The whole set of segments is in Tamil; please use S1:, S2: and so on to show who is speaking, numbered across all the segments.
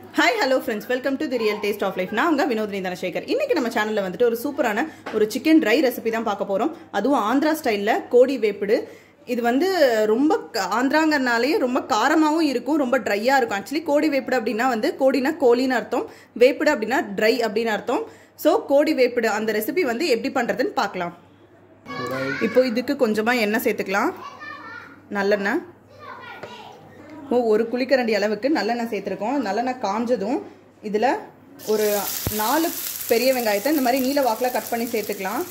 S1: hi hello friends welcome to the real taste of life நான் உங்க வினோதினி தனசேகர் இன்னைக்கு நம்ம சேனலில் வந்துட்டு ஒரு சூப்பரான ஒரு சிக்கன் ட்ரை ரெசிபி தான் பார்க்க போகிறோம் அதுவும் ஆந்திரா ஸ்டைலில் கோடி வேப்பிடு இது வந்து ரொம்ப க- ஆந்திராங்கறனாலே ரொம்ப காரமாகவும் இருக்கும் ரொம்ப ட்ரையாக இருக்கும் ஆக்சுவலி கோடி வேப்பிடு அப்படின்னா வந்து கோடினா கோழின்னு அர்த்தம் வேப்பிடு அப்படின்னா ட்ரை அப்படின்னு அர்த்தம் ஸோ கோடி வேப்பிடு அந்த ரெசிபி வந்து எப்படி பண்ணுறதுன்னு பார்க்கலாம் இப்போ இதுக்கு கொஞ்சமாக எண்ணெய் சேர்த்துக்கலாம் நல்லெண்ணெய் ஓ ஒரு குழிக்கரண்டி அளவுக்கு நல்லெண்ணெய் சேர்த்துருக்கோம் நல்லெண்ணெய் காஞ்சதும் இதில் ஒரு நாலு பெரிய வெங்காயத்தை இந்த மாதிரி நீல வாக்கில் கட் பண்ணி சேர்த்துக்கலாம்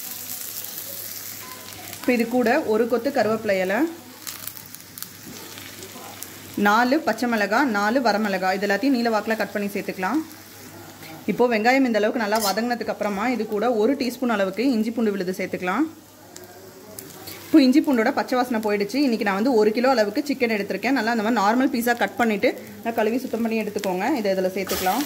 S1: இப்போ இது கூட ஒரு கொத்து கருவேப்பிலை இலை நாலு பச்சை மிளகாய் நாலு வரமிளகாய் இது எல்லாத்தையும் நீல வாக்கில் கட் பண்ணி சேர்த்துக்கலாம் இப்போது வெங்காயம் இந்த அளவுக்கு நல்லா வதங்கினதுக்கு அப்புறமா இது கூட ஒரு டீஸ்பூன் அளவுக்கு இஞ்சி பூண்டு விழுது சேர்த்துக்கலாம் இப்போ இஞ்சி பூண்டோட பச்சை வாசனை போயிடுச்சு இன்றைக்கி நான் வந்து ஒரு கிலோ அளவுக்கு சிக்கன் எடுத்திருக்கேன் நல்லா அந்த மாதிரி நார்மல் பீஸாக கட் பண்ணிவிட்டு நான் கழுவி சுத்தம் பண்ணி எடுத்துக்கோங்க இதை இதில் சேர்த்துக்கலாம்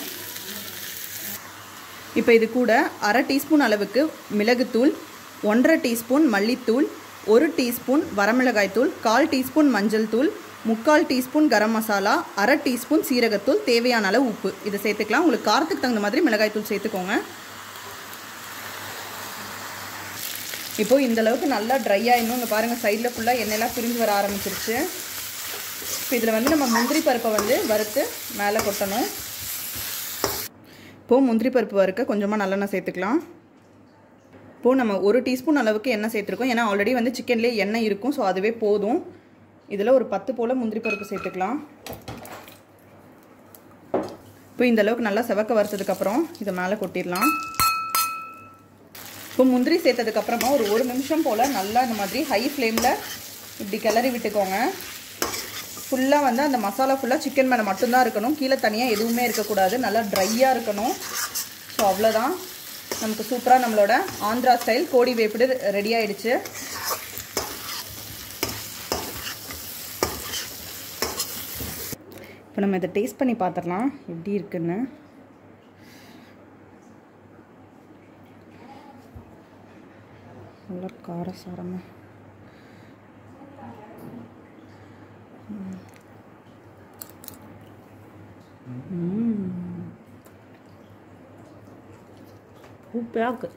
S1: இப்போ இது கூட அரை டீஸ்பூன் அளவுக்கு மிளகுத்தூள் ஒன்றரை டீஸ்பூன் மல்லித்தூள் ஒரு டீஸ்பூன் வரமிளகாய்த்தூள் கால் டீஸ்பூன் மஞ்சள் தூள் முக்கால் டீஸ்பூன் கரம் மசாலா அரை டீஸ்பூன் சீரகத்தூள் தேவையான அளவு உப்பு இதை சேர்த்துக்கலாம் உங்களுக்கு காரத்துக்கு தகுந்த மாதிரி மிளகாய்த்தூள் சேர்த்துக்கோங்க இப்போ இந்த அளவுக்கு நல்லா ட்ரை ஆயிடணும் இங்கே பாருங்கள் சைடில் ஃபுல்லாக எண்ணெயெல்லாம் பிரிஞ்சு வர ஆரம்பிச்சிருச்சு இப்போ இதில் வந்து நம்ம முந்திரி பருப்பை வந்து வறுத்து மேலே கொட்டணும் இப்போது முந்திரி பருப்பு வறுக்க கொஞ்சமாக நல்லெண்ணெய் சேர்த்துக்கலாம் இப்போது நம்ம ஒரு டீஸ்பூன் அளவுக்கு எண்ணெய் சேர்த்துருக்கோம் ஏன்னா ஆல்ரெடி வந்து சிக்கன்லேயே எண்ணெய் இருக்கும் ஸோ அதுவே போதும் இதில் ஒரு பத்து போல் முந்திரி பருப்பு சேர்த்துக்கலாம் இப்போ இந்த அளவுக்கு நல்லா செவக்க வறுத்ததுக்கப்புறம் இதை மேலே கொட்டிடலாம் இப்போ முந்திரி சேர்த்ததுக்கப்புறமா ஒரு ஒரு நிமிஷம் போல் நல்லா இந்த மாதிரி ஹை ஃப்ளேமில் இப்படி கிளறி விட்டுக்கோங்க ஃபுல்லாக வந்து அந்த மசாலா ஃபுல்லாக சிக்கன் மேலே மட்டும்தான் இருக்கணும் கீழே தனியாக எதுவுமே இருக்கக்கூடாது நல்லா ட்ரையாக இருக்கணும் ஸோ அவ்வளோதான் நமக்கு சூப்பராக நம்மளோட ஆந்திரா ஸ்டைல் கோடி வேப்பிடு ரெடி ஆயிடுச்சு இப்போ நம்ம இதை டேஸ்ட் பண்ணி பார்த்துடலாம் எப்படி இருக்குன்னு நல்லா காரசாரமாக சூப்பராக இருக்கு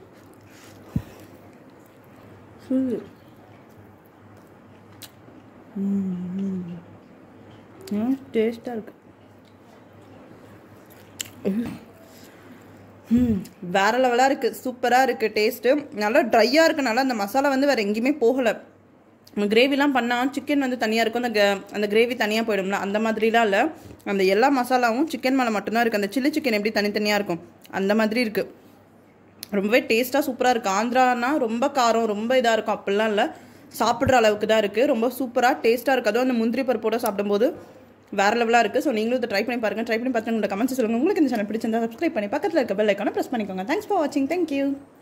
S1: டேஸ்ட்டாக இருக்கு ம் வேற லெவலாக இருக்குது சூப்பராக இருக்குது டேஸ்ட்டு நல்லா ட்ரையாக இருக்கனால அந்த மசாலா வந்து வேறு எங்கேயுமே போகலை கிரேவிலாம் பண்ணால் சிக்கன் வந்து தனியாக இருக்கும் அந்த க- அந்த கிரேவி தனியாக போயிடும்ல அந்த மாதிரிலாம் இல்லை அந்த எல்லா மசாலாவும் சிக்கன் மேலே மட்டும்தான் இருக்குது அந்த சில்லி சிக்கன் எப்படி தனித்தனியாக இருக்கும் அந்த மாதிரி இருக்குது ரொம்பவே டேஸ்ட்டாக சூப்பராக இருக்குது ஆந்திரானா ரொம்ப காரம் ரொம்ப இதாக இருக்கும் அப்படிலாம் இல்லை சாப்பிட்ற அளவுக்கு தான் இருக்குது ரொம்ப சூப்பராக டேஸ்ட்டாக இருக்குது அதுவும் அந்த முந்திரி பருப்போட சாப்பிடும்போது வேறு லெவலாக இருக்குது ஸோ நீங்களும் இதை ட்ரை பண்ணி பாருங்கள் ட்ரை பண்ணி பார்த்து உங்களோட கமெண்ட்ஸ் சொல்லுங்கள் உங்களுக்கு இந்த சேனல் பிடிச்சிருந்தா சப்ஸ்கிரைப் பண்ணி பக்கத்தில் இருக்க பெல் ஐக்கானை ப்ரெஸ் பண்ணிக்கோங்க தேங்க்ஸ் ஃபார் வாட்சிங் தேங்க்யூ